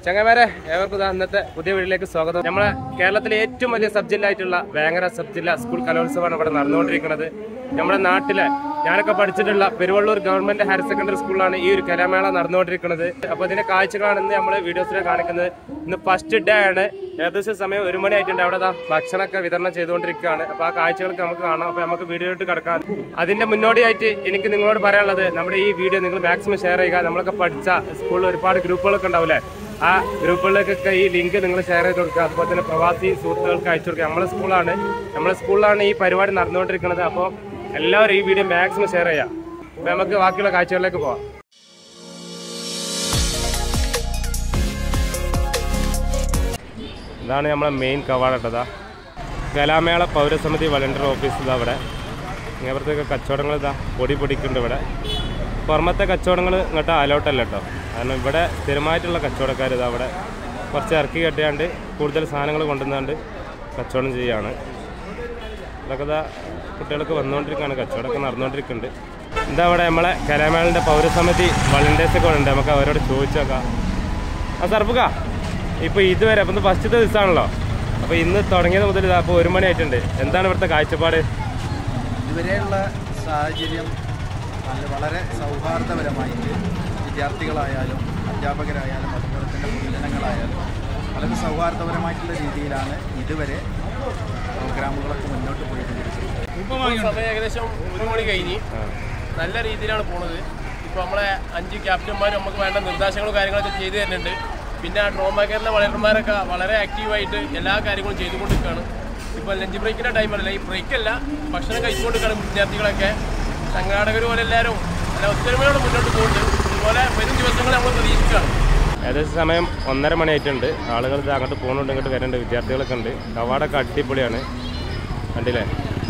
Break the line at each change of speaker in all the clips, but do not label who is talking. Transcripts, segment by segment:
ചങ്ങന്മാരെ ഏവർക്കും ദാ ഇന്നത്തെ പുതിയ വീട്ടിലേക്ക് സ്വാഗതം നമ്മളെ കേരളത്തിലെ ഏറ്റവും വലിയ സബ് ജില്ല ആയിട്ടുള്ള വേങ്ങര സബ് ജില്ല സ്കൂൾ കലോത്സവമാണ് ഇവിടെ നടന്നുകൊണ്ടിരിക്കുന്നത് നമ്മുടെ നാട്ടിലെ ഞാനൊക്കെ പഠിച്ചിട്ടുള്ള പെരുവള്ളൂർ ഗവൺമെന്റ് ഹയർ സെക്കൻഡറി സ്കൂളിലാണ് ഈ ഒരു കലാമേള നടന്നുകൊണ്ടിരിക്കുന്നത് അപ്പോൾ ഇതിന്റെ കാഴ്ചകളാണ് ഇന്ന് നമ്മൾ വീഡിയോസിൽ കാണിക്കുന്നത് ഇന്ന് ഫസ്റ്റ് ഡേ ആണ് ഏകദേശം സമയം ഒരു മണി ആയിട്ടുണ്ട് അവിടെ ദാ ഭക്ഷണമൊക്കെ വിതരണം ചെയ്തുകൊണ്ടിരിക്കുകയാണ് അപ്പോൾ ആ കാഴ്ചകളൊക്കെ നമുക്ക് കാണാം അപ്പോൾ നമുക്ക് വീഡിയോയിട്ട് കിടക്കാം അതിന്റെ മുന്നോടിയായിട്ട് എനിക്ക് നിങ്ങളോട് പറയാനുള്ളത് നമ്മുടെ ഈ വീഡിയോ നിങ്ങൾ മാക്സിമം ഷെയർ ചെയ്യുക നമ്മളൊക്കെ പഠിച്ച സ്കൂളിൽ ഒരുപാട് ഗ്രൂപ്പുകളൊക്കെ ഉണ്ടാവില്ലേ ആ ഗ്രൂപ്പുകളിലേക്കൊക്കെ ഈ ലിങ്ക് നിങ്ങൾ ഷെയർ ചെയ്ത് കൊടുക്കുക അതുപോലെ തന്നെ പ്രവാസി സുഹൃത്തുക്കൾക്ക് അയച്ചു കൊടുക്കുക നമ്മളെ സ്കൂളാണ് നമ്മളെ സ്കൂളിലാണ് ഈ പരിപാടി നടന്നുകൊണ്ടിരിക്കുന്നത് അപ്പോൾ എല്ലാവരും ഈ വീഡിയോ മാക്സിമം ഷെയർ ചെയ്യാം അപ്പോൾ നമുക്ക് ബാക്കിയുള്ള കാഴ്ചകളിലേക്ക് പോവാം ഇതാണ് നമ്മളെ മെയിൻ കവാടട്ടതാ കലാമേള പൗരസമിതി വളണ്ടിയർ ഓഫീസ് ഇതാ അവിടെ ഇങ്ങനത്തെയൊക്കെ കച്ചവടങ്ങൾ ഇതാ പൊടി പൊടിക്കുന്നുണ്ട് ഇവിടെ പുറമത്തെ കച്ചവടങ്ങൾ ഇങ്ങോട്ട് അലോട്ടല്ല കേട്ടോ കാരണം ഇവിടെ സ്ഥിരമായിട്ടുള്ള കച്ചവടക്കാർ ഇതാ അവിടെ കുറച്ച് ഇറക്കി കെട്ടിയാണ്ട് കൂടുതൽ സാധനങ്ങൾ കൊണ്ടുവന്നാണ്ട് കച്ചവടം ചെയ്യുകയാണ് ഇതൊക്കെ ഇതാ കുട്ടികൾക്ക് വന്നുകൊണ്ടിരിക്കുകയാണ് കച്ചവടമൊക്കെ നടന്നുകൊണ്ടിരിക്കുന്നുണ്ട് എന്താ അവിടെ നമ്മളെ കലാമേളിൻ്റെ പൗരസമിതി വളണ്ടിയേഴ്സ് ഒക്കെ ഉണ്ട് നമുക്ക് അവരോട് ചോദിച്ചു നോക്കാം ആ സർഫുക ഇപ്പോൾ ഇതുവരെ അപ്പം ഫസ്റ്റത്തെ ദിവസമാണല്ലോ അപ്പോൾ ഇന്ന് തുടങ്ങിയത് മുതൽ ഇതാ അപ്പോൾ ഒരു മണി ആയിട്ടുണ്ട് എന്താണ് ഇവിടുത്തെ കാഴ്ചപ്പാട്
ഇതുവരെയുള്ള സാഹചര്യം നല്ല വളരെ സൗഹാർദ്ദപരമായിട്ട് വിദ്യാർത്ഥികളായാലും അധ്യാപകരായാലും അതുപോലെ തന്നെ പൊതുജനങ്ങളായാലും വളരെ സൗഹാർദ്ദപരമായിട്ടുള്ള രീതിയിലാണ് ഇതുവരെ പ്രോഗ്രാമുകളൊക്കെ മുന്നോട്ട് പോയിക്കൊണ്ടിരിക്കുന്നത്
സമയം ഏകദേശം ഒരു മണി കഴിഞ്ഞ്
ആ.
നല്ല രീതിയിലാണ് പോണത് ഇപ്പോൾ നമ്മളെ അഞ്ച് ക്യാപ്റ്റന്മാർ നമുക്ക് വേണ്ട നിർദ്ദേശങ്ങളും കാര്യങ്ങളൊക്കെ ചെയ്തു തരുന്നുണ്ട് പിന്നെ ഡ്രോമാക്കറിൻ്റെ വളണ്ടർമാരൊക്കെ വളരെ ആക്റ്റീവായിട്ട് എല്ലാ കാര്യങ്ങളും ചെയ്തുകൊണ്ടിരിക്കുകയാണ് ഇപ്പോൾ ലഞ്ച് ബ്രേക്കിൻ്റെ ടൈമല്ല ഈ ബ്രേക്കല്ല ഭക്ഷണം കഴിച്ചുകൊണ്ടിരിക്കുകയാണ് വിദ്യാർത്ഥികളൊക്കെ സംഘാടകർ പോലെ എല്ലാവരും നല്ല ഒത്തൊരുമയോടെ മുന്നോട്ട് പോകുന്നുണ്ട് ഇതുപോലെ വരും ദിവസങ്ങൾ നമ്മൾ പ്രതീക്ഷിക്കുകയാണ്
ഏകദേശം സമയം ഒന്നര മണി ആയിട്ടുണ്ട് ആളുകൾ ഇത് അങ്ങോട്ട് പോകുന്നുണ്ട് ഇങ്ങോട്ട് വരുന്നുണ്ട് വിദ്യാർത്ഥികളൊക്കെ ഉണ്ട് കവാടൊക്കെ അടിപൊളിയാണ് കണ്ടില്ലേ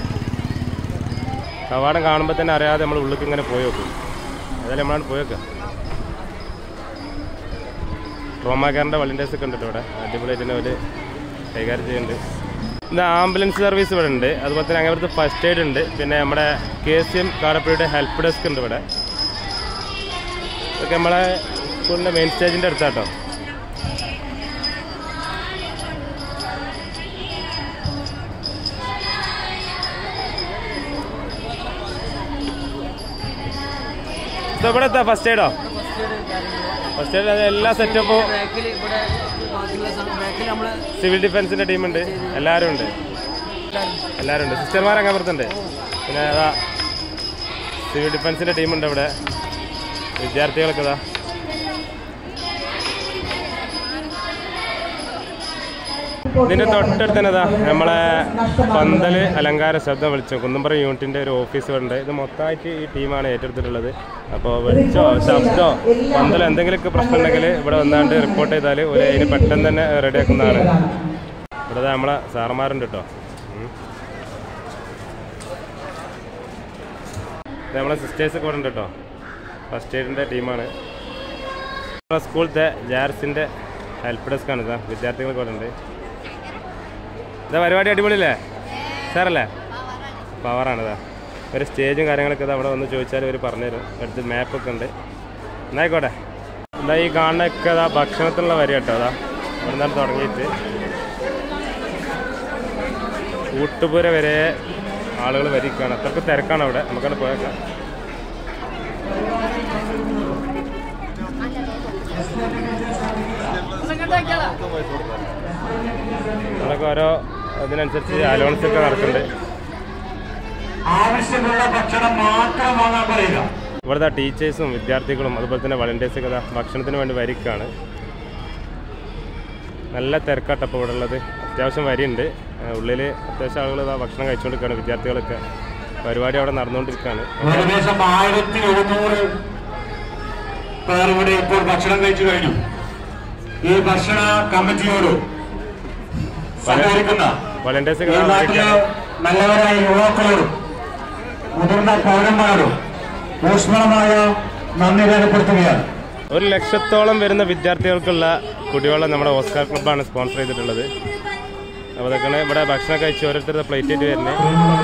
കവാടം കാണുമ്പോൾ തന്നെ അറിയാതെ നമ്മൾ ഉള്ളിലേക്ക് ഇങ്ങനെ പോയി നോക്കും ഏതായാലും നമ്മളാണ് പോയി നോക്കുക ട്രോമാക്കാരൻ്റെ വളണ്ടിയേഴ്സ് ഒക്കെ ഉണ്ട് ട്ടോ ഇവിടെ അടിപൊളിയായിട്ട് തന്നെ അവർ കൈകാര്യം ചെയ്യുന്നുണ്ട് ഇത് ആംബുലൻസ് സർവീസ് ഇവിടെ ഉണ്ട് അതുപോലെ തന്നെ അങ്ങനത്തെ ഫസ്റ്റ് എയ്ഡ് ഉണ്ട് പിന്നെ നമ്മുടെ കെ സി എം കാടപ്പുഴയുടെ ഹെൽപ്പ് ഡെസ്ക് ഉണ്ട് ഇവിടെ ഇതൊക്കെ നമ്മളെ സ്കൂളിൻ്റെ മെയിൻ സ്റ്റേജിൻ്റെ അടുത്താട്ടോ ഇത് ഇവിടെ എത്താ ഫസ്റ്റ് എയ്ഡോ ഫസ്റ്റ് എയ്ഡ് എല്ലാ സെറ്റപ്പും സിവിൽ ഡിഫൻസിന്റെ ടീമുണ്ട് എല്ലാവരും ഉണ്ട് എല്ലാവരും ഉണ്ട് സിസ്റ്റർമാരൊക്കെ അപ്പുറത്തുണ്ട് പിന്നെ അതാ സിവിൽ ഡിഫൻസിന്റെ ടീമുണ്ട് ഇവിടെ വിദ്യാർത്ഥികളൊക്കെ ഇതാ ഇതിന്റെ തൊട്ടടുത്ത് തന്നെ ഇതാ നമ്മളെ പന്തല് അലങ്കാര ശബ്ദം വിളിച്ചു കുന്നമ്പറം യൂണിറ്റിന്റെ ഒരു ഓഫീസ് ഉണ്ട് ഇത് മൊത്തമായിട്ട് ഈ ടീമാണ് ഏറ്റെടുത്തിട്ടുള്ളത് അപ്പോൾ വെളിച്ചോ ശബ്ദമോ പന്തലോ എന്തെങ്കിലുമൊക്കെ പ്രശ്നം ഉണ്ടെങ്കിൽ ഇവിടെ വന്നാണ്ട് റിപ്പോർട്ട് ചെയ്താൽ ഒരു അതിന് പെട്ടെന്ന് തന്നെ റെഡിയാക്കുന്നതാണ് ഇവിടെ ദാ നമ്മളെ സാറന്മാരുണ്ട് കേട്ടോ ഉം. ഇത് നമ്മളെ സിസ്റ്റേഴ്സ് ഒക്കെ ഇവിടെ ഉണ്ട് കേട്ടോ ഫസ്റ്റ് എയ്ഡിൻ്റെ ടീമാണ് നമ്മളെ സ്കൂളത്തെ ജാർസിൻ്റെ ഹെൽപ്പ് ഡെസ്ക് ആണ് ഇതാ വിദ്യാർത്ഥികളൊക്കെ ഇവിടെ ഉണ്ട് ഇതാ പരിപാടി അടിപൊളിയല്ലേ സാറല്ലേ പവറാണ് ഇതാ ഒരു സ്റ്റേജും കാര്യങ്ങളൊക്കെ ഇതാ അവിടെ വന്ന് ചോദിച്ചാൽ അവർ പറഞ്ഞുതരും അടുത്ത് മാപ്പൊക്കെ ഉണ്ട് എന്നായിക്കോട്ടെ എന്താ ഈ കാണുന്നൊക്കെ ഇതാ ഭക്ഷണത്തിനുള്ള വരി കേട്ടോ അതാ ഇവിടെ നിന്നാണ് തുടങ്ങിയിട്ട് ഊട്ടുപുര വരെ ആളുകൾ വരിക്കാണ് അത്രക്ക് തിരക്കാണ് അവിടെ നമുക്കവിടെ പോയേക്കാം നമ്മളൊക്കെ ഓരോ ഇതിനനുസരിച്ച് അലോൺസ് ഒക്കെ നടക്കുന്നുണ്ട്
ആവശ്യമുള്ള ഭക്ഷണം മാത്രം വാങ്ങാൻ പറയുക
ഇവിടുത്തെ ടീച്ചേഴ്സും വിദ്യാർത്ഥികളും അതുപോലെ തന്നെ വളണ്ടിയേഴ്സൊക്കെ ഇതാ ഭക്ഷണത്തിന് വേണ്ടി വരിക്കാണ് നല്ല തിരക്കാട്ടപ്പോൾ ഇവിടെ ഉള്ളത് അത്യാവശ്യം വരിയുണ്ട് ഉള്ളിൽ അത്യാവശ്യം ആളുകൾ ഇതാ ഭക്ഷണം കഴിച്ചുകൊണ്ടിരിക്കുകയാണ് വിദ്യാർത്ഥികളൊക്കെ പരിപാടി അവിടെ നടന്നുകൊണ്ടിരിക്കുകയാണ്
ഏകദേശം ആയിരത്തി എഴുന്നൂറ് പേർ ഇവിടെ ഇപ്പോൾ ഭക്ഷണം കഴിച്ചു കഴിഞ്ഞു ഈ ഭക്ഷണ കമ്മിറ്റിയോട് സഹകരിക്കുന്ന
വളണ്ടിയേഴ്സൊക്കെ
ഈ
ഇതാ
നാട്ടിലെ
വരിക്കാണ്.
നല്ലവരായ യുവാക്കളോടും മുതിർന്ന പൗരന്മാരോടും ഊഷ്മളമായ നന്ദി രേഖപ്പെടുത്തുകയാണ്
ഒരു ലക്ഷത്തോളം വരുന്ന വിദ്യാർത്ഥികൾക്കുള്ള കുടിവെള്ളം നമ്മുടെ ഓസ്കാർ ക്ലബ്ബാണ് സ്പോൺസർ ചെയ്തിട്ടുള്ളത് അപ്പോൾ അതൊക്കെയാണ് ഇവിടെ ഭക്ഷണം കഴിച്ച് ഓരോരുത്തരുടെ പ്ലേറ്റ് ആയിട്ട് വരുന്നത്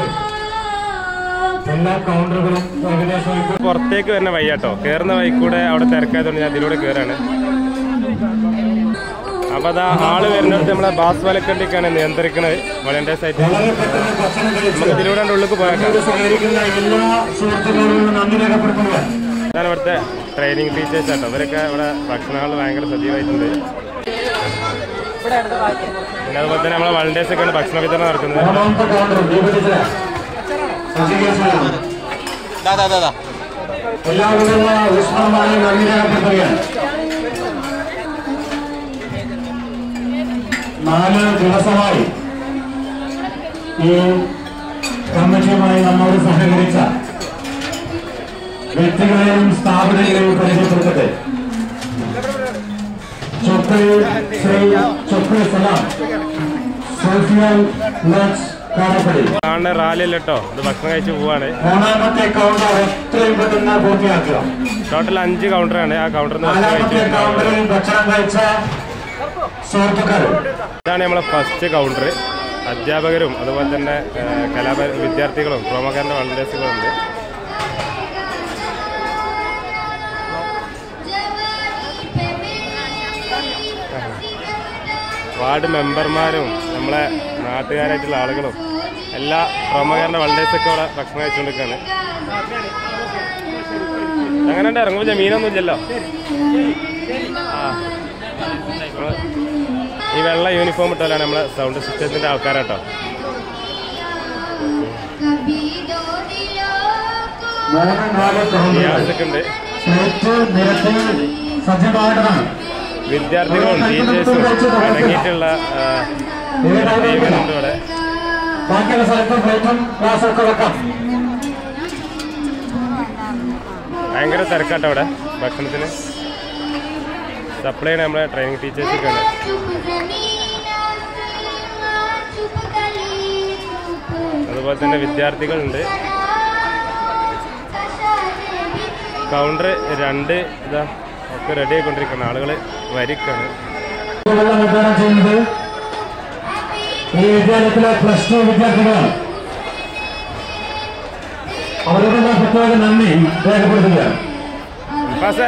എല്ലാ കൗണ്ടറുകളും ഏകദേശം ഇപ്പോൾ
പുറത്തേക്ക് വരുന്ന വഴിയാട്ടോ കയറുന്ന വഴി കൂടെ അവിടെ തിരക്കായതുകൊണ്ട് ഞാൻ അതിലൂടെ കയറാണ് അപ്പൊ അതാ ആള് വരുന്നിടത്ത് നമ്മളെ ബാസ് വലക്കണ്ടിക്കാണ് നിയന്ത്രിക്കുന്നത് വളണ്ടിയേഴ്സ് ആയിട്ട്
വളരെ പെട്ടെന്ന് ഭക്ഷണം കഴിച്ച്
നമുക്ക് ഇതിലൂടെ ഉള്ളിലേക്ക് പോയേക്കാം
ഇതിൽ സഹകരിക്കുന്ന എല്ലാ സുഹൃത്തുക്കളോടും നന്ദി രേഖപ്പെടുത്തുക
ഇതാണ് ഇവിടുത്തെ ട്രെയിനിങ് ടീച്ചേഴ്സ് ആട്ടോ ഇവരൊക്കെ ഇവിടെ ഭക്ഷണങ്ങൾ ഭയങ്കര സജീവമായിട്ടുണ്ട് പിന്നെ അതുപോലെ തന്നെ നമ്മളെ വളണ്ടിയേഴ്സ് ഒക്കെയാണ് ഭക്ഷണ വിതരണം നടക്കുന്നത്
മൂന്നാമത്തെ കൗണ്ടർ ദീപടിച്ചില്ല സജ്ജീകരിച്ചതാണ് എല്ലാവരും ഊഷ്മളമായി നന്ദി രേഖപ്പെടുത്തുകയാണ് നാല് ദിവസമായി ഈ കമ്മിറ്റിയുമായി നമ്മോട് സഹകരിച്ച വ്യക്തികളെയും സ്ഥാപനങ്ങളെയും പരിചയപ്പെടുത്തട്ടെ ചൊക്രി ശ്രീ ചൊക്രി സലാം സോഫിയൽ ലച്ച് കാണപ്പടി
കാണുന്ന റാലി അല്ല കേട്ടോ ഇത് ഭക്ഷണം കഴിച്ച് പോവാണ്
മൂന്നാമത്തെ കൗണ്ടർ എത്രയും പെട്ടെന്ന് പൂർത്തിയാക്കുക
ടോട്ടൽ അഞ്ച് കൗണ്ടറാണ് ആ കൗണ്ടറിൽ നിന്ന് ഭക്ഷണം
നാലാമത്തെ
കഴിച്ച്
കൗണ്ടറിൽ ഭക്ഷണം കഴിച്ച സുഹൃത്തുക്കൾ
ഇതാണ് നമ്മളെ ഫസ്റ്റ് കൗണ്ടർ അധ്യാപകരും അതുപോലെ തന്നെ ഏഹ്, കലാപ വിദ്യാർത്ഥികളും പ്രോമോക്കാരൻ്റെ വളണ്ടിയേഴ്സുകളും ഉണ്ട് വാർഡ് മെമ്പർമാരും നമ്മളെ നാട്ടുകാരായിട്ടുള്ള ആളുകളും എല്ലാ പ്രമുഖരുടെ വളണ്ടിയേഴ്സൊക്കെ ഇവിടെ ഭക്ഷണം കഴിച്ചുകൊണ്ടിരിക്കുകയാണ് അങ്ങനെ ഉണ്ട് ഇറങ്ങുമ്പോൾ മീനൊന്നും ഇല്ലല്ലോ ആ നമ്മള് ഈ വെള്ള യൂണിഫോം ഇട്ടാലാണ് നമ്മളെ സൗണ്ട് സിസ്റ്റത്തിന്റെ ആൾക്കാരാട്ടോ
മൂന്ന് നാല് കൗണ്ടറുകൾ
ഗ്യാസൊക്കെ ഉണ്ട്
പ്ലേറ്റ് നിരത്തി സജ്ജമാകേണ്ടതാണ്
വിദ്യാർത്ഥികളും ടീച്ചേഴ്സും അടങ്ങിയിട്ടുള്ള ആ, ഒരു ടീമുണ്ട് ഇവിടെ
ബാക്കിയുള്ള സ്ഥലത്ത് പ്ലേറ്റും ഗ്ലാസും ഒക്കെ വെക്കാം
ഭയങ്കര തിരക്കാട്ടോ ഇവിടെ ഭക്ഷണത്തിന് സപ്ലൈ ചെയ്യണ നമ്മളെ ട്രെയിനിങ് ടീച്ചേഴ്സൊക്കെ ഉണ്ട് അതുപോലെ തന്നെ വിദ്യാർത്ഥികളുണ്ട് കൗണ്ടർ രണ്ട് ഇതാ ഒക്കെ റെഡി ആയിക്കൊണ്ടിരിക്കണം ആളുകൾ വരിക്കാണ്
വെള്ളം വിതരണം ചെയ്യുന്നത് ഈ വിദ്യാലയത്തിലെ പ്ലസ് ടു വിദ്യാർത്ഥികളാണ് അവരോടുള്ള പ്രത്യേക നന്ദി രേഖപ്പെടുത്തുകയാണ്
പാസേ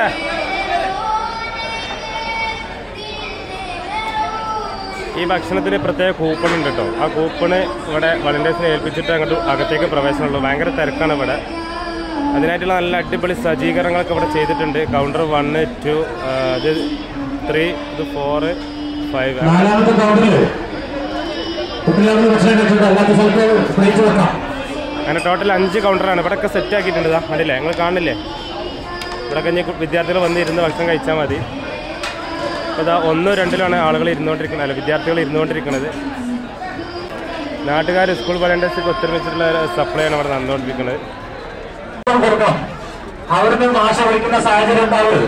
ഈ ഭക്ഷണത്തിന് പ്രത്യേക കൂപ്പൺ ഉണ്ട് കേട്ടോ ആ കൂപ്പണ് ഇവിടെ വളണ്ടിയേഴ്സിനെ ഏൽപ്പിച്ചിട്ട് അങ്ങോട്ട് അകത്തേക്ക് പ്രവേശനമുള്ളൂ ഭയങ്കര തിരക്കാണ് ഇവിടെ അതിനായിട്ടുള്ള നല്ല അടിപൊളി സജ്ജീകരണങ്ങളൊക്കെ ഇവിടെ ചെയ്തിട്ടുണ്ട് കൗണ്ടർ വണ്ണ് ടു ഇത് ത്രീ ഇത് ഫോറ് ഫൈവ്
നാലാമത്തെ കൗണ്ടറിൽ കുട്ടികൾക്ക് ഭക്ഷണം കഴിച്ചിട്ട് അല്ലാത്ത സ്ഥലത്ത് പ്ലേറ്റ് വെക്കാം
അങ്ങനെ ടോട്ടൽ അഞ്ച് കൗണ്ടറാണ് ഇവിടെയൊക്കെ സെറ്റ് ആക്കിയിട്ടുണ്ട് ഇതാ കണ്ടില്ലേ നിങ്ങൾ കാണില്ലേ ഇവിടെ കഴിഞ്ഞ് വിദ്യാർത്ഥികൾ വന്ന് ഇരുന്ന് ഭക്ഷണം കഴിച്ചാൽ മതി അപ്പോൾ ഇതാ ഒന്നോ രണ്ടിലാണ് ആളുകൾ ഇരുന്നുകൊണ്ടിരിക്കുന്നത് അല്ല വിദ്യാർത്ഥികൾ ഇരുന്നുകൊണ്ടിരിക്കുന്നത് നാട്ടുകാർ സ്കൂൾ വളണ്ടിയേഴ്സൊക്കെ ഒത്തൊരുമിച്ചിട്ടുള്ള സപ്ലൈ ആണ് ഇവിടെ നടന്നുകൊണ്ടിരിക്കുന്നത്
കൊടുക്കാം അവിടുന്ന് ഭാഷ വിളിക്കുന്ന സാഹചര്യം ഉണ്ടാവരുത്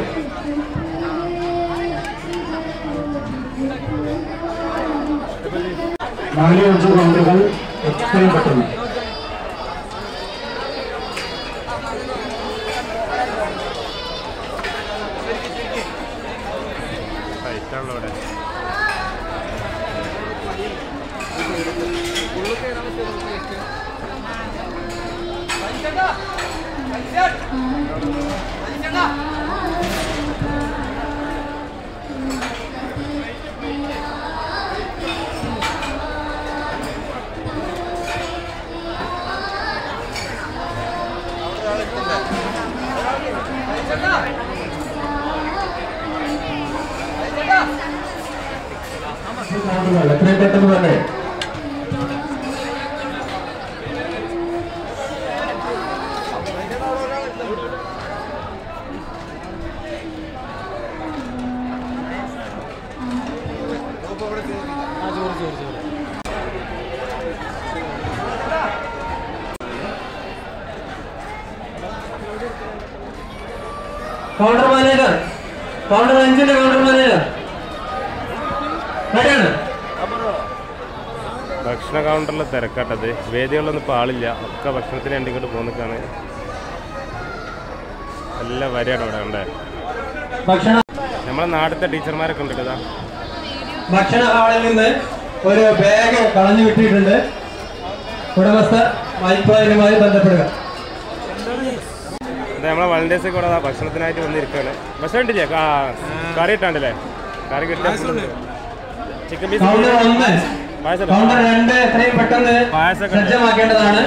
നാല് അഞ്ച് കൗണ്ടറുകൾ എത്രയും പെട്ടെന്ന്
ടൈറ്റാണല്ലോ ഇവിടെ
കൗണ്ടറുകൾ എത്രയും പെട്ടെന്ന് തന്നെ
കൗണ്ടർ മാനേജർ കൗണ്ടർ അഞ്ചിന്റെ കൗണ്ടർ മാനേജർ റെഡിയാണ്
ഭക്ഷണ കൗണ്ടറിൽ തിരക്കാട്ടത് വേദികളിലൊന്നും ഇപ്പോൾ ആളില്ല ഒക്കെ ഭക്ഷണത്തിന് വേണ്ടി ഇങ്ങോട്ട് പോകുന്നൊക്കെയാണ് നല്ല വരിയാണ് ഇവിടെ കണ്ടേ
ഭക്ഷണ
നമ്മളെ നാട്ടിലത്തെ ടീച്ചർമാരൊക്കെ ഉണ്ട് ഇതാ
ഭക്ഷണ ഹാളിൽ നിന്ന് ഒരു ബാഗ് കളഞ്ഞു വിട്ടിട്ടുണ്ട് ഉടമസ്ഥ വായ്പായനുമായി ബന്ധപ്പെടുക
ഇത് നമ്മളെ വളണ്ടിയേഴ്സ് ഒക്കെ ഇവിടെ ദാ ഭക്ഷണത്തിനായിട്ട് വന്നിരിക്കുകയാണ് ഭക്ഷണം ഉണ്ടില്ലേ ആ കറി ഇട്ടാണ്ടല്ലേ കറി കിട്ടിയ ചിക്കൻ പീസ്
കൗണ്ടർ ഒന്ന്
പായസം
കൗണ്ടർ രണ്ട് എത്രയും പെട്ടെന്ന്
പായസമൊക്കെ ഉണ്ട്.
സജ്ജമാക്കേണ്ടതാണ്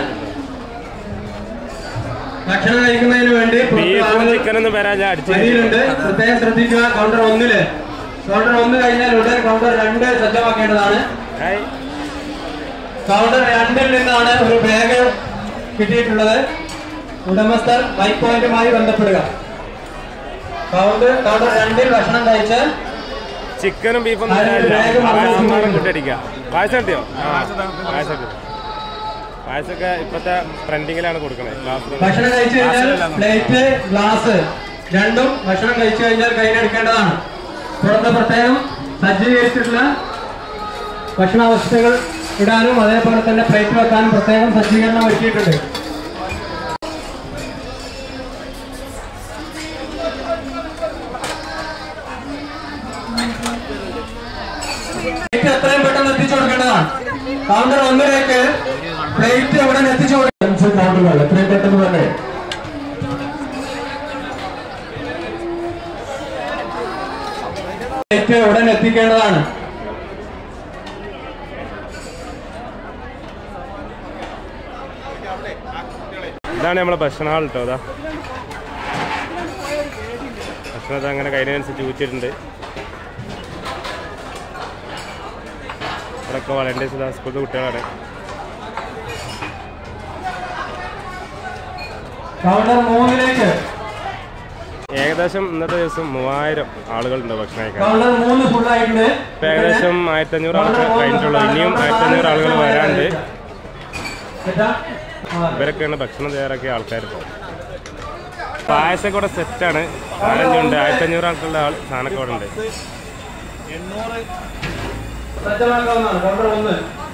ഭക്ഷണം കഴിക്കുന്നതിന് വേണ്ടി പുറത്ത്
ബീഫും
ആളുകൾ
ചിക്കനൊന്നും വരാൻ ഞാൻ അടിച്ചു
വരിയിലുണ്ട് പ്രത്യേകം ശ്രദ്ധിക്കുക കൗണ്ടർ ഒന്നില് കൗണ്ടർ ഒന്ന് കഴിഞ്ഞാൽ ഉടൻ കൗണ്ടർ രണ്ട് സജ്ജമാക്കേണ്ടതാണ്
ഹായ്
കൗണ്ടർ രണ്ടിൽ നിന്നാണ് ഒരു ബാഗ് കിട്ടിയിട്ടുള്ളത് ഉടമസ്ഥർ ബൈക്ക് പോയിന്റുമായി ബന്ധപ്പെടുക കൗണ്ടർ കൗണ്ടർ രണ്ടിൽ ഭക്ഷണം കഴിച്ച്
ചിക്കനും ബീഫൊന്നും
അതിന്
വരാനില്ല
വേഗം
പായസം
വന്ന്
മാത്രം കൂട്ടിയടിക്കാം പായസം കിട്ടിയോ ആ പായസം കിട്ടി പായസമൊക്കെ ഇപ്പോഴത്തെ ട്രെൻഡിങ്ങിലാണ് കൊടുക്കണത് ക്ലാസ്
ഭക്ഷണം കഴിച്ചു കഴിഞ്ഞാൽ പ്ലേറ്റ് ഗ്ലാസ് രണ്ടും ഭക്ഷണം കഴിച്ചു കഴിഞ്ഞാൽ കയ്യിലെടുക്കേണ്ടതാണ് പുറത്ത് പ്രത്യേകം സജ്ജീകരിച്ചിട്ടുള്ള ഭക്ഷണാവസ്ഥകൾ ഇടാനും അതേപോലെ തന്നെ പ്ലേറ്റ് വെക്കാനും പ്രത്യേകം സജ്ജീകരണം ഒരുക്കിയിട്ടുണ്ട് പ്ലേറ്റ് എത്രയും പെട്ടെന്ന് എത്തിച്ചു കൊടുക്കേണ്ടതാണ് കൗണ്ടർ ഒന്നിലേക്ക് പ്ലേറ്റ് ഉടൻ എത്തിച്ചു കൊടുക്കും കൗണ്ടറുകൾ എത്രയും പെട്ടെന്ന് തന്നെ പ്ലേറ്റ് ഉടൻ എത്തിക്കേണ്ടതാണ്
ഇതാണ് നമ്മളെ ഭക്ഷണ ഹാൾ കേട്ടോ അതാ ഭക്ഷണത്തെ അങ്ങനെ കയ്യിനനുസരിച്ച് ഊച്ചിട്ടുണ്ട് ഇവിടെയൊക്കെ വളണ്ടിയേഴ്സ് സ്കൂളിലെ കുട്ടികളാണ്
കൗണ്ടർ മൂന്നിലേക്ക്
ഏകദേശം ഇന്നത്തെ ദിവസം മൂവായിരം ആളുകളുണ്ട് ഭക്ഷണം കഴിക്കാൻ
കൗണ്ടർ മൂന്ന് ഫുൾ ആയിട്ടുണ്ട്
ഇപ്പം ഏകദേശം ആയിരത്തി അഞ്ഞൂറ് ആൾക്ക് കഴിഞ്ഞിട്ടുള്ളൂ ഇനിയും ആയിരത്തി അഞ്ഞൂറ് ആളുകൾ വരാണ്ട്
കേട്ടാ? ആ.
ഇവരൊക്കെയാണ് ഭക്ഷണം തയ്യാറാക്കിയ ആൾക്കാർ ഇപ്പോൾ പായസമൊക്കെ ഇവിടെ സെറ്റാണ് നാലഞ്ചുണ്ട് ആയിരത്തി അഞ്ഞൂറ് ആൾക്കുള്ള ആൾ സാധനമൊക്കെ ഇവിടെ ഉണ്ട്
സജ്ജമാക്കാവുന്നതാണ് കൗണ്ടർ ഒന്ന്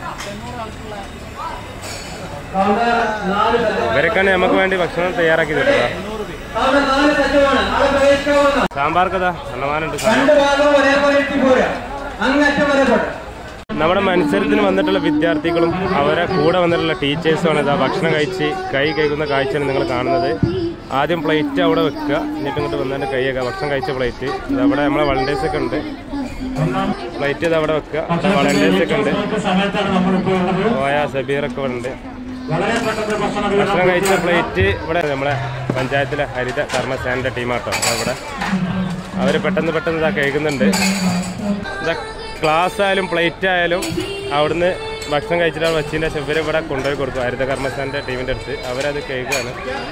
കൗണ്ടർ നാല് സജ്ജമാ-
ഇവരൊക്കെയാണ് നമുക്ക് വേണ്ടി ഭക്ഷണം തയ്യാറാക്കി തരുന്നത്
കൗണ്ടർ നാല് സജ്ജമാണ് ആളെ പ്രവേശിക്കാവുന്ന
സാമ്പാർക്കതാ അന്നമാനുണ്ട് സാധനം
രണ്ട് ഭാഗവും ഒരേപോലെ ഇട്ടി പോരാ അങ്ങറ്റം വരെ പോട്ടെ
നമ്മുടെ മത്സരത്തിന് വന്നിട്ടുള്ള വിദ്യാർത്ഥികളും അവരെ കൂടെ വന്നിട്ടുള്ള ടീച്ചേഴ്സുമാണ് ഇതാ ഭക്ഷണം കഴിച്ച് കൈ കഴിക്കുന്ന കാഴ്ചയാണ് നിങ്ങൾ കാണുന്നത് ആദ്യം പ്ലേറ്റ് അവിടെ വെക്കുക എന്നിട്ട് ഇങ്ങോട്ട് വന്നിട്ട് കൈയൊക്കെ ഭക്ഷണം കഴിച്ച പ്ലേറ്റ് ഇത് അവിടെ നമ്മളെ വളണ്ടേഴ്സ് ഒക്കെ ഉണ്ട് പ്ലേറ്റ് ഇത് അവിടെ വെക്കുക വളണ്ടേഴ്സ് ഒക്കെ ഉണ്ട്
സമയത്താണ് നമ്മളിപ്പോൾ ഉള്ളത്
പോയ സബീറൊക്കെ ഇവിടെ ഉണ്ട്
വളരെ പെട്ടെന്ന് ഭക്ഷണം
ഭക്ഷണം കഴിച്ച പ്ലേറ്റ് ഇവിടെ നമ്മളെ പഞ്ചായത്തിലെ ഹരിത കർമ്മസേനയുടെ ടീമാട്ടോ അവിടെ അവർ പെട്ടെന്ന് പെട്ടെന്ന് ഇതാ കഴിക്കുന്നുണ്ട് ഇതാ ക്ലാസ് ആയാലും പ്ലേറ്റ് ആയാലും അവിടുന്ന് ഭക്ഷണം കഴിച്ചിട്ട് വെച്ചതിൻ്റെ ശേഷം ഇവരെ ഇവിടെ കൊണ്ടുപോയി കൊടുക്കും ഹരിത കർമ്മസേനയുടെ ടീമിൻ്റെ അടുത്ത് അവരത് കഴിക്കുകയാണ്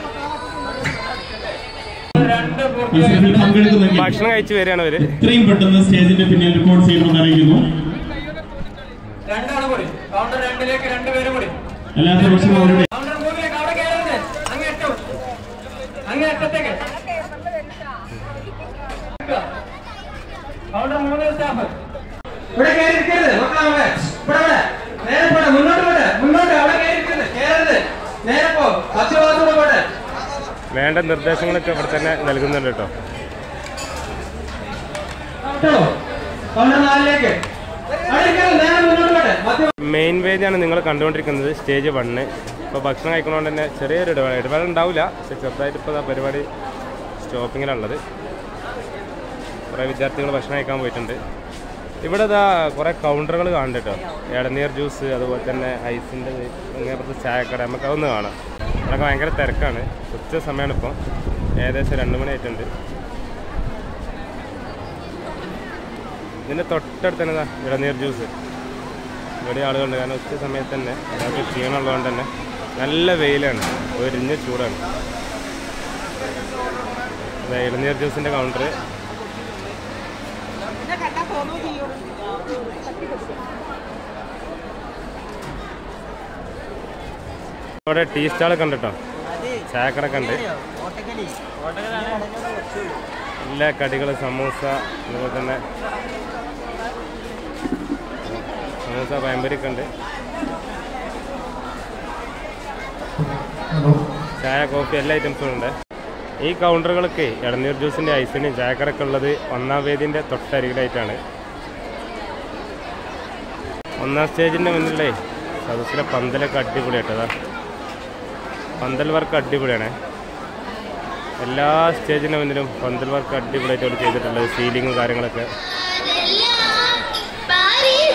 മത്സരത്തിൽ പങ്കെടുക്കുന്നെങ്കിൽ
ഭക്ഷണം കഴിച്ച് വരികയാണ് അവർ
എത്രയും പെട്ടെന്ന് സ്റ്റേജിന്റെ പിന്നിൽ റിപ്പോർട്ട് ചെയ്യണമെന്ന് അറിയിക്കുന്നു
രണ്ടാണ് കൂടി കൗണ്ടർ രണ്ടിലേക്ക് രണ്ടുപേരും കൂടി
അല്ലാത്ത പക്ഷം അവരുടെ
കൗണ്ടർ മൂന്നിലേക്ക് അവിടെ കയറരുത് അങ്ങേറ്റം അങ്ങേറ്റത്തേക്ക് കൗണ്ടർ മൂന്ന് സ്റ്റാഫ് ഇവിടെ കയറിയിരിക്കരുത് മക്കളെ അവിടെ ഇവിടെ ഇവിടെ നേരെ പോട്ടെ മുന്നോട്ട് പോട്ടെ മുന്നോട്ട് അവിടെ കയറിയിരിക്കരുത് കയറരുത് നേരെ പോ പത്ത് ഭാഗത്തൂടെ പോട്ടെ
വേണ്ട നിർദ്ദേശങ്ങളൊക്കെ ഇവിടെ തന്നെ നൽകുന്നുണ്ട് കേട്ടോ
കേട്ടോ കൗണ്ടർ നാലിലേക്ക് അവിടെ ഇരിക്കരുത് നേരെ മുന്നോട്ട് പോട്ടെ മധ്യ
മെയിൻ വേദിയാണ് നിങ്ങൾ കണ്ടുകൊണ്ടിരിക്കുന്നത് സ്റ്റേജ് വണ്ണ് ഇപ്പോൾ ഭക്ഷണം കഴിക്കണോണ്ട് തന്നെ ചെറിയൊരു ഇടവേള ഇടവേള ഉണ്ടാവില്ല പക്ഷെ ചെറുതായിട്ട് ഇപ്പോൾ പരിപാടി സ്റ്റോപ്പിങ്ങിലുള്ളത് കുറേ വിദ്യാർത്ഥികൾ ഭക്ഷണം കഴിക്കാൻ പോയിട്ടുണ്ട് ഇവിടെ ഇതാ കുറേ കൗണ്ടറുകൾ കാണുന്നുണ്ട് കേട്ടോ ഇളനീർ ജ്യൂസ് അതുപോലെ തന്നെ ഐസിൻ്റെ ഇങ്ങനത്തെ ചായക്കട നമുക്ക് അതൊന്ന് കാണാം ഇവിടെയൊക്കെ ഭയങ്കര തിരക്കാണ് ഉച്ച സമയമാണ് ഇപ്പോൾ ഏകദേശം രണ്ട് മണി ആയിട്ടുണ്ട് ഇതിൻ്റെ തൊട്ടടുത്ത് തന്നെ ഇതാ ഇളനീർ ജ്യൂസ് ഇവിടെ ആളുകളുണ്ട് കാരണം ഉച്ച സമയത്ത് തന്നെ എല്ലാവർക്കും ക്ഷീണമുള്ളതുകൊണ്ട് തന്നെ നല്ല വെയിലാണ് ഒരിഞ്ഞ ചൂടാണ് അതെ ഇളനീർ ജ്യൂസിൻ്റെ കൗണ്ടർ ഇവിടെ ടീ സ്റ്റാളൊക്കെ ഉണ്ട് കേട്ടോ ചായക്കടൊക്കെ ഉണ്ട് എല്ലാ കടികൾ സമൂസ അതുപോലെ തന്നെ സമൂസ പയമ്പരിയൊക്കെ ഉണ്ട് ചായ കോഫി എല്ലാ ഐറ്റംസും ഉണ്ട് ഈ കൗണ്ടറുകളൊക്കെ ഇളനീർ ജ്യൂസിൻ്റെ ഐസിൻ്റെയും ചായക്കടൊക്കെ ഉള്ളത് ഒന്നാം വേദിൻ്റെ തൊട്ടരികിലായിട്ടാണ് ഒന്നാം സ്റ്റേജിൻ്റെ മുന്നിലേ സദസ്സിലെ പന്തലൊക്കെ അടിപൊളിയായിട്ടതാ പന്തൽ വർക്ക് അടിപൊളിയാണ് എല്ലാ സ്റ്റേജിൻ്റെ മുന്നിലും പന്തൽ വർക്ക് അടിപൊളിയായിട്ട് അവർ ചെയ്തിട്ടുള്ളത് സീലിങ്ങും കാര്യങ്ങളൊക്കെ
പാരീസ്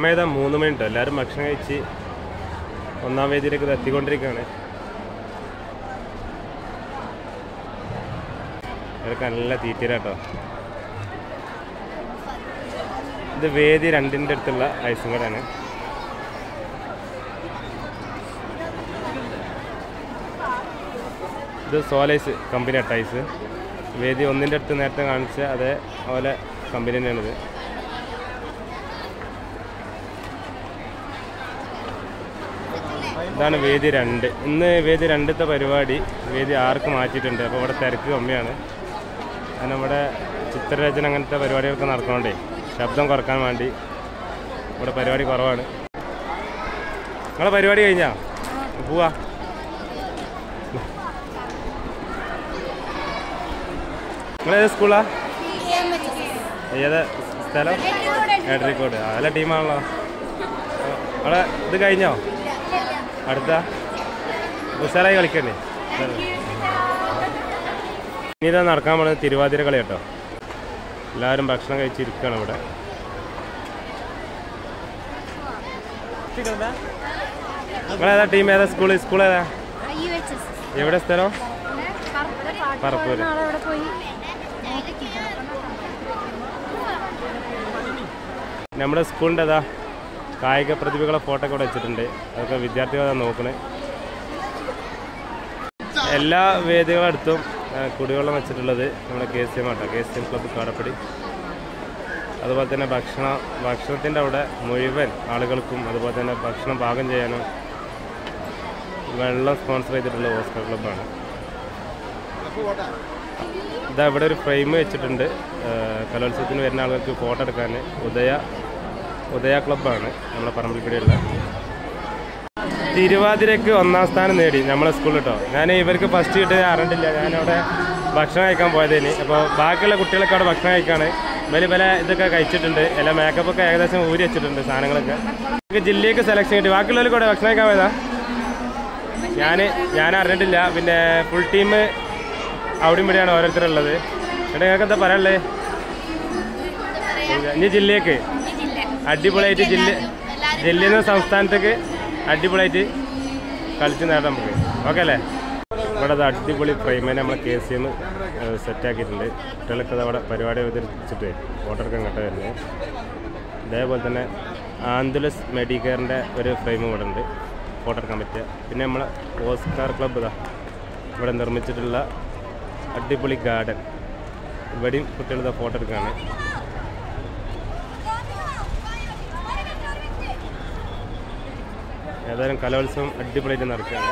സമയം ഇതാ മൂന്ന് മണി ഉണ്ടോ എല്ലാവരും ഭക്ഷണം കഴിച്ച് ഒന്നാം വേദിയിലേക്ക് ഇത് എത്തിക്കൊണ്ടിരിക്കുകയാണ് ഇവർക്ക് നല്ല തീറ്റീരാട്ടോ ഇത് വേദി രണ്ടിൻ്റെ അടുത്തുള്ള ഐസും കടയാണ് ഇത് സോലൈസ് കമ്പനി ടൈസ് വേദി ഒന്നിൻ്റെ അടുത്ത് നേരത്തെ കാണിച്ച അതേ പോലെ കമ്പനി തന്നെയാണിത് ഇതാണ് വേദി രണ്ട് ഇന്ന് വേദി രണ്ടത്തെ പരിപാടി വേദി ആർക്ക് മാറ്റിയിട്ടുണ്ട് അപ്പോൾ ഇവിടെ തിരക്ക് കമ്മിയാണ് കാരണം ഇവിടെ ചിത്രരചന അങ്ങനത്തെ പരിപാടികളൊക്കെ നടക്കണോണ്ടേ ശബ്ദം കുറക്കാൻ വേണ്ടി ഇവിടെ പരിപാടി കുറവാണ് നിങ്ങളെ പരിപാടി കഴിഞ്ഞാ പോവാ നിങ്ങളേത് സ്കൂളാ ഏത് സ്ഥലം എഡറിക്കോട് നല്ല ടീമാണല്ലോ അവിടെ ഇത് കഴിഞ്ഞോ അടുത്ത ഉഷാറായി കളിക്കണ്ടേ ഇനി ഇതാ നടക്കാൻ പോണത് തിരുവാതിര കളി കേട്ടോ എല്ലാവരും ഭക്ഷണം കഴിച്ചിരിക്കുകയാണ് ഇവിടെ നിങ്ങളേതാ ടീം ഏതാ സ്കൂൾ സ്കൂൾ ഏതാ എവിടെ സ്ഥലം പറപ്പൂര് നമ്മുടെ സ്കൂളിൻ്റെ അതാ കായിക പ്രതിഭകളെ ഫോട്ടോ ഒക്കെ ഇവിടെ വെച്ചിട്ടുണ്ട് അതൊക്കെ വിദ്യാർത്ഥികൾ അതാ നോക്കണേ എല്ലാ വേദികളടുത്തും ആ, കുടിവെള്ളം വെച്ചിട്ടുള്ളത് നമ്മുടെ K C M auto K C M club Kadappadi അതുപോലെ തന്നെ ഭക്ഷണ ഭക്ഷണത്തിൻ്റെ അവിടെ മുഴുവൻ ആളുകൾക്കും അതുപോലെ തന്നെ ഭക്ഷണം പാകം ചെയ്യാനും വെള്ളം സ്പോൺസർ ചെയ്തിട്ടുള്ള ഓസ്കർ ക്ലബ്ബാണ് ഇതാ ഇവിടെ ഒരു ഫ്രെയിം വെച്ചിട്ടുണ്ട് ആ, കലോത്സവത്തിന് വരുന്ന ആളുകൾക്ക് ഫോട്ടോ എടുക്കാൻ ഉദയ ഉദയ ക്ലബ്ബാണ് നമ്മുടെ പറമ്പിൽപ്പടിയുള്ള തിരുവാതിരക്ക് ഒന്നാം സ്ഥാനം നേടി നമ്മളെ സ്കൂളിൽ കേട്ടോ ഞാൻ ഇവർക്ക് ഫസ്റ്റ് കിട്ടിയത് അറിഞ്ഞിട്ടില്ല ഞാനവിടെ ഭക്ഷണം കഴിക്കാൻ പോയതേന് അപ്പോൾ ബാക്കിയുള്ള കുട്ടികളൊക്കെ അവിടെ ഭക്ഷണം കഴിക്കാണ് വലിയ പല ഇതൊക്കെ കഴിച്ചിട്ടുണ്ട് എല്ലാ മേക്കപ്പൊക്കെ ഏകദേശം ഊരി വെച്ചിട്ടുണ്ട് സാധനങ്ങളൊക്കെ നമുക്ക് ജില്ലയ്ക്ക് സെലക്ഷൻ കിട്ടി ബാക്കിയുള്ളവർക്ക് കൂടെ ഭക്ഷണം കഴിക്കാൻ പോയതാ ഞാൻ ഞാൻ അറിഞ്ഞിട്ടില്ല പിന്നെ ഫുൾ ടീം അവിടെയും ഇവിടെയാണ് ഓരോരുത്തരുള്ളത് എന്നിട്ട് നിങ്ങൾക്ക് എന്താ പറയാനുള്ളത് ഇനി ജില്ലയ്ക്ക് അടിപൊളിയായിട്ട് ജില്ല ജില്ലയിൽ നിന്ന് സംസ്ഥാനത്തേക്ക് അടിപൊളിയായിട്ട് കളിച്ച് നേടാം നമുക്ക് ഓക്കെ അല്ലേ ഇവിടെ അത് അടിപൊളി ഫ്രെയിമിനെ നമ്മളെ കെ സി എം സെറ്റാക്കിയിട്ടുണ്ട് കുട്ടികളൊക്കെ അവിടെ പരിപാടി അവതരിപ്പിച്ചിട്ട് ഫോട്ടോ എടുക്കാൻ കേട്ടോ വരുന്നത് അതേപോലെ തന്നെ ആന്തുലസ് മെഡിക്കെയറിൻ്റെ ഒരു ഫ്രെയിം ഇവിടെ ഉണ്ട് ഫോട്ടോ എടുക്കാൻ പറ്റുക പിന്നെ നമ്മളെ ഓസ്കാർ ക്ലബ്ബ് ഇതാ ഇവിടെ നിർമ്മിച്ചിട്ടുള്ള അടിപൊളി ഗാർഡൻ ഇവിടെയും കുട്ടികൾ ഇതാ ഫോട്ടോ എടുക്കുകയാണ് ഏതായാലും കലോത്സവം അടിപൊളിയായിട്ട് നടക്കുകയാണ്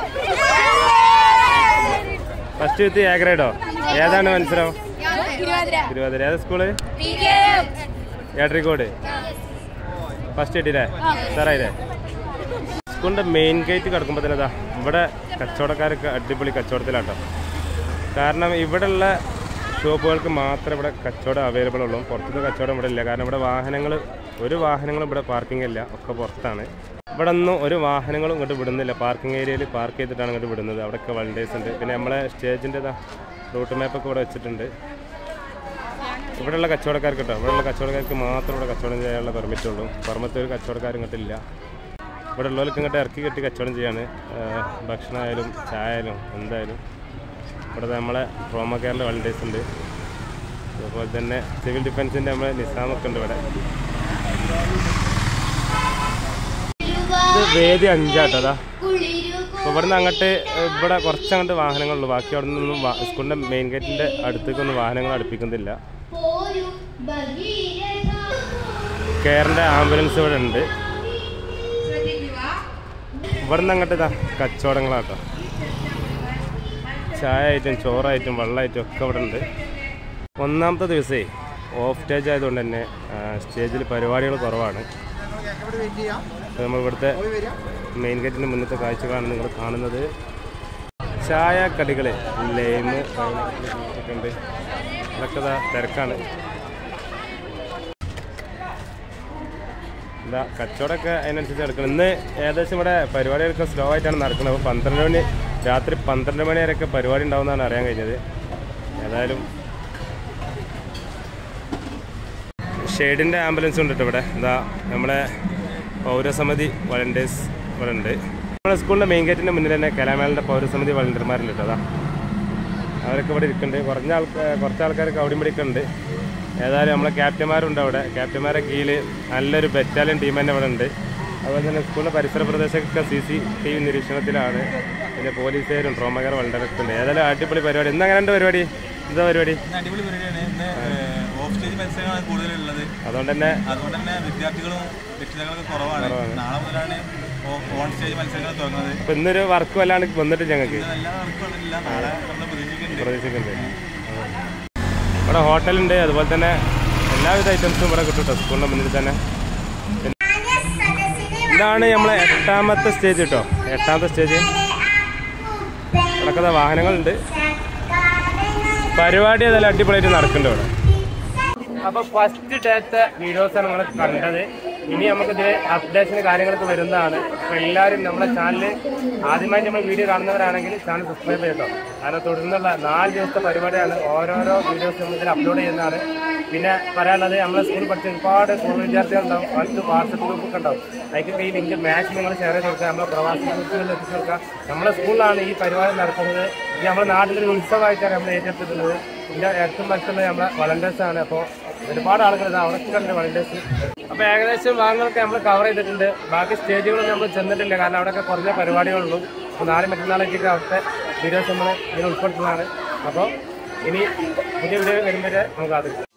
ഫസ്റ്റ് വിത്ത് എ ഗ്രേഡോ ഏതാണ് മത്സരം തിരുവാതിര ഏതാ സ്കൂള് ഏട്രിക്കോട് ഫസ്റ്റ് കിട്ടിയില്ലേ സാറായില്ലേ സ്കൂളിൻ്റെ മെയിൻ ഗേറ്റ് കിടക്കുമ്പോൾ തന്നെ ഇതാ ഇവിടെ കച്ചവടക്കാരൊക്കെ അടിപൊളി കച്ചവടത്തിലാട്ടോ കാരണം ഇവിടെയുള്ള ഷോപ്പുകൾക്ക് മാത്രമേ ഇവിടെ കച്ചവടം അവൈലബിൾ ഉള്ളൂ പുറത്തുനിന്ന് കച്ചവടം ഇവിടെ ഇല്ല കാരണം ഇവിടെ വാഹനങ്ങൾ ഒരു വാഹനങ്ങളും ഇവിടെ പാർക്കിംഗ് ഇല്ല ഒക്കെ പുറത്താണ് ഇവിടെ ഒന്നും ഒരു വാഹനങ്ങളും ഇങ്ങോട്ട് വിടുന്നില്ല പാർക്കിംഗ് ഏരിയയിൽ പാർക്ക് ചെയ്തിട്ടാണ് ഇങ്ങോട്ട് വിടുന്നത് അവിടെയൊക്കെ വൾഡേഴ്സ് ഉണ്ട് പിന്നെ നമ്മളെ സ്റ്റേജിൻ്റെ റൂട്ട് മാപ്പൊക്കെ ഇവിടെ വെച്ചിട്ടുണ്ട് ഇവിടെയുള്ള കച്ചവടക്കാർക്ക് കേട്ടോ ഇവിടെയുള്ള കച്ചവടക്കാർക്ക് മാത്രം ഇവിടെ കച്ചവടം ചെയ്യാനുള്ള പെർമിറ്റ് ഉള്ളൂ പുറമത്തെ ഒരു കച്ചവടക്കാർ ഇങ്ങോട്ടില്ല ഇവിടെ ഉള്ളവർക്ക് ഇങ്ങോട്ട് ഇറക്കി കെട്ടി കച്ചവടം ചെയ്യാണ് ഏഹ് ഭക്ഷണമായാലും ചായ ആയാലും എന്തായാലും ഇവിടെ നമ്മളെ ട്രോമ കെയറിൻ്റെ വളണ്ടിയേഴ്സ് ഉണ്ട് അതുപോലെ തന്നെ സിവിൽ ഡിഫൻസിൻ്റെ നമ്മളെ നിസാമൊക്കെ ഉണ്ട് ഇവിടെ ഇത് വേദി അഞ്ചാട്ടോ അതാ അപ്പോൾ ഇവിടുന്ന് അങ്ങോട്ട് ഇവിടെ കുറച്ചങ്ങോട്ട് വാഹനങ്ങളുള്ളൂ ബാക്കി അവിടെ നിന്നൊന്നും വാ- സ്കൂളിൻ്റെ മെയിൻ ഗേറ്റിൻ്റെ അടുത്തേക്കൊന്നും വാഹനങ്ങൾ അടുപ്പിക്കുന്നില്ല കെയറിൻ്റെ ആംബുലൻസ് ഇവിടെ ഉണ്ട് ഇവിടുന്ന് അങ്ങോട്ട് ഇതാ കച്ചവടങ്ങളാട്ടോ ചായ ആയിട്ടും ചോറായിട്ടും വെള്ളമായിട്ടും ഒക്കെ ഇവിടെ ഉണ്ട് ഒന്നാമത്തെ ദിവസമേ ഓഫ് സ്റ്റേജ് ആയതുകൊണ്ട് തന്നെ സ്റ്റേജിൽ പരിപാടികൾ കുറവാണ് അപ്പോൾ നമ്മൾ ഇവിടുത്തെ മെയിൻ ഗേറ്റിൻ്റെ മുന്നത്തെ കാഴ്ചകളാണ് നിങ്ങൾ കാണുന്നത് ചായ കടികൾ ലൈമ് ഒക്കെ ഉണ്ട് ഇതൊക്കെ ഇതാ തിരക്കാണ് ഇതാ കച്ചവടമൊക്കെ അതിനനുസരിച്ച് നടക്കണം ഇന്ന് ഏകദേശം ഇവിടെ പരിപാടികളൊക്കെ സ്ലോ ആയിട്ടാണ് നടക്കുന്നത് അപ്പോൾ പന്ത്രണ്ട് മണി രാത്രി പന്ത്രണ്ട് മണി വരെയൊക്കെ പരിപാടി ഉണ്ടാവുമെന്നാണ് അറിയാൻ കഴിഞ്ഞത് ഏതായാലും ഷെയ്ഡിൻ്റെ ആംബുലൻസ് ഉണ്ട് കേട്ടോ ഇവിടെ ഇതാ നമ്മളെ പൗരസമിതി വളണ്ടിയേഴ്സ് ഇവിടെ ഉണ്ട് നമ്മുടെ സ്കൂളിൻ്റെ മെയിൻ ഗേറ്റിൻ്റെ മുന്നിൽ തന്നെ കലാമേളിൻ്റെ പൗരസമിതി വളണ്ടിയർമാരുണ്ട് കേട്ടോ അതാ അവരൊക്കെ ഇവിടെ ഇരിക്കുന്നുണ്ട് കുറഞ്ഞ ആൾക്കാർ കുറച്ച് ആൾക്കാരൊക്കെ അവിടെ ഇവിടെ ഉണ്ട് ഏതായാലും നമ്മളെ ക്യാപ്റ്റന്മാരുണ്ട് അവിടെ ക്യാപ്റ്റന്മാരെ കീഴിൽ നല്ലൊരു ബറ്റാലിയൻ ടീം തന്നെ ഇവിടെ ഉണ്ട് അതുപോലെ തന്നെ സ്കൂളിൻ്റെ പരിസര പ്രദേശമൊക്കെ സി സി ടി വി നിരീക്ഷണത്തിലാണ് പിന്നെ പോലീസുകാരും ട്രോമകാർ വളണ്ടിയറൊക്കെ ഉണ്ട് ഏതായാലും അടിപൊളി പരിപാടി ഇന്ന് അങ്ങനെ ഉണ്ട് പരിപാടി എന്താ പരിപാടി
ഇന്ന് അടിപൊളി പരിപാടിയാണ് ഇന്ന് ഓഫ് സ്റ്റേജ് മത്സരങ്ങളാണ് കൂടുതലുള്ളത്
അതുകൊണ്ട് തന്നെ
അതുകൊണ്ട് തന്നെ വിദ്യാർത്ഥികളും രക്ഷിതാക്കളൊക്കെ കുറവാണ് നാളെ മുതലാണ് ഓൺ സ്റ്റേജ് മത്സരങ്ങൾ തുടങ്ങുന്നത്
ഇപ്പം ഇന്നൊരു വർക്ക് വല്ലാണ്ട് വന്നിട്ട് ഞങ്ങൾക്ക്
ഇന്ന് എല്ലാ നടക്കുന്നില്ല നാളെ നമ്മൾ പ്രതീക്ഷിക്കുന്നുണ്ട്
പ്രതീക്ഷിക്കുന്നുണ്ട് ഇവിടെ ഹോട്ടലുണ്ട് അതുപോലെ തന്നെ എല്ലാവിധ ഐറ്റംസും ഇവിടെ കിട്ടും കേട്ടോ സ്കൂളിൻ്റെ മുന്നിൽ തന്നെ പിന്നെ ഇതാണ് നമ്മളെ എട്ടാമത്തെ സ്റ്റേജ് കേട്ടോ എട്ടാമത്തെ സ്റ്റേജ് നടക്കുന്ന വാഹനങ്ങളുണ്ട് പരിപാടി ഏതായാലും അടിപൊളിയായിട്ട് നടക്കുന്നുണ്ട് ഇവിടെ അപ്പോൾ ഫസ്റ്റ് ഡേത്തെ വീഡിയോസാണ് നമ്മൾ കണ്ടത് ഇനി നമുക്ക് ഇതിൽ അപ്ഡേഷന് കാര്യങ്ങളൊക്കെ വരുന്നതാണ് അപ്പോൾ എല്ലാവരും നമ്മുടെ ചാനൽ ആദ്യമായിട്ട് നമ്മൾ വീഡിയോ കാണുന്നവരാണെങ്കിൽ ചാനൽ സബ്സ്ക്രൈബ് ചെയ്യട്ടോ കാരണം തുടർന്നുള്ള നാല് ദിവസത്തെ പരിപാടിയാണ് ഓരോരോ വീഡിയോസ് നമ്മൾ ഇതിൽ അപ്ലോഡ് ചെയ്യുന്നതാണ് പിന്നെ പറയാനുള്ളത് നമ്മളെ സ്കൂളിൽ പഠിച്ച ഒരുപാട് പൂർവ്വ വിദ്യാർത്ഥികളുണ്ടാവും അവർക്ക് വാട്സപ്പ് ഗ്രൂപ്പൊക്കെ ഉണ്ടാവും അതിലേക്ക് ഈ ലിങ്ക് മാക്സിമം നിങ്ങൾ ഷെയർ ചെയ്ത് കൊടുക്കുക നമ്മളെ പ്രവാസി ഗ്രൂപ്പുകളിൽ എത്തിച്ചു കൊടുക്കുക നമ്മളെ സ്കൂളിലാണ് ഈ പരിപാടി നടക്കുന്നത് ഇത് നമ്മുടെ നാട്ടിലൊരു ഉത്സവമായിട്ടാണ് നമ്മൾ ഏറ്റെടുത്തിട്ടുള്ളത് ഇതിൻ്റെ ഏറ്റവും മറ്റുള്ളത് നമ്മളെ വളണ്ടേഴ്സ് ആണ് അപ്പോൾ ഒരുപാട് ആളുകൾ ഇത് അവിടെ കണ്ട് വളണ്ടേഴ്സ് അപ്പോൾ ഏകദേശം ഭാഗങ്ങളൊക്കെ നമ്മൾ കവർ ചെയ്തിട്ടുണ്ട് ബാക്കി സ്റ്റേജുകളൊന്നും നമ്മൾ ചെന്നിട്ടില്ല കാരണം അവിടെയൊക്കെ കുറഞ്ഞ പരിപാടികളുള്ളൂ അപ്പോൾ നാളെ മറ്റന്നാളേക്കൊക്കെ അവിടുത്തെ വീഡിയോസ് നമ്മൾ ഇതിൽ ഉൾപ്പെടുത്തുന്നതാണ് അപ്പോൾ ഇനി പുതിയ വീഡിയോ വരുമ്പോൾ നമുക്ക് അത്